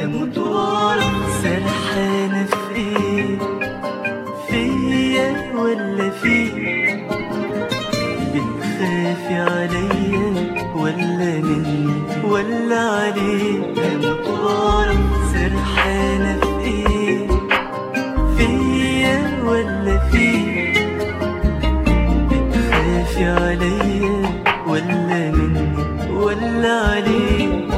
هموت واعرف سرحانة في ايه فيا ولا فيك بتخافي عليا ولا مني ولا عليك هموت واعرف سرحانة في ايه فيا ولا فيك بتخافي عليا ولا مني ولا عليك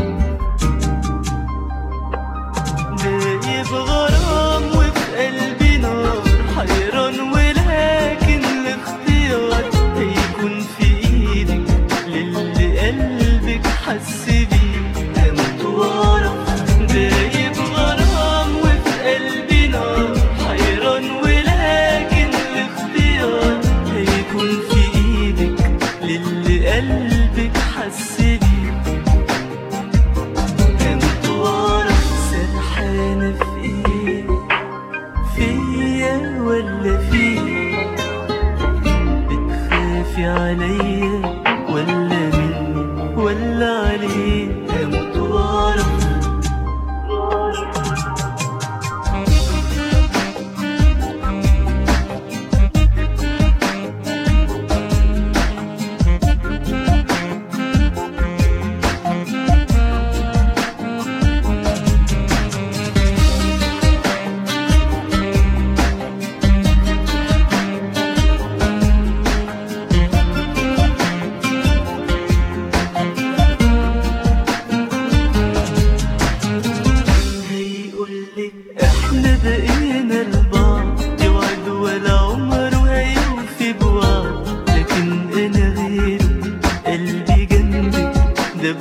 دايب غرام وفي قلبي نار حيران ولكن الاختيار هيكون في ايدك للي قلبك حس بيه هموت واعرف دايب غرام وفي قلبي نار حيران ولكن الاختيار هيكون في ايدك للي قلبك حس بيه هموت واعرف سرحانة في ايه فيا ولا فيك بتخافي عليا ولا مني ولا عليك هموت واعرف هيقولك احنا بقينا لبعض يوعد ولا عمره هيوفي بوعد لكن انا غيره قلبي جنبك ده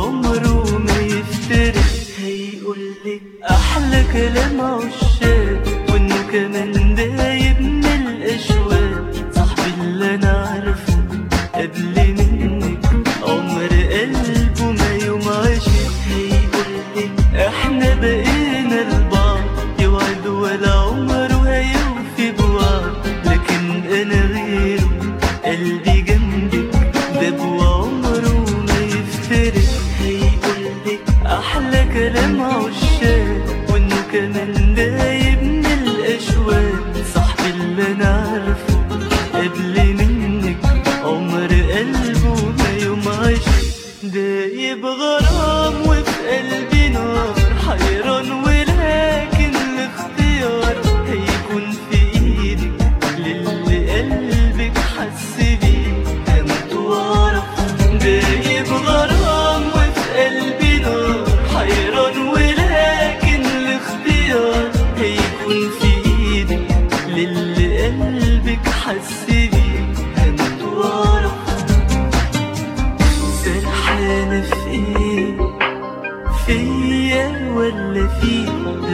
عمره ما يفترق هيقولك احلى كلام عشاق وانه كمان دايب من الاشواق صاحبي اللي انا عارفه قبل منك عمر قلبه ما يوم عاشق هيقولك احنا بقينا لبعض يوعد ولا عمره هيوفي بوعد لكن انا غيره قلبي جنبك ده عمره ما يفترق هيقولك احلى كلام عشاق وانه كمان دايب من الاشواق صاحبي اللي انا عارفه قبل منك عمر قلبه ما يوم عاشق دايب غرام وفي قلبي نار حيران ولكن الاختيار هيكون في ايدك للي قلبك حس بيه هموت واعرف دايب غرام وفي قلبي نار حيران ولكن الاختيار هيكون في ايدك للي قلبك حس بيه هموت واعرف سرحانة في ايه فيا ولا فيك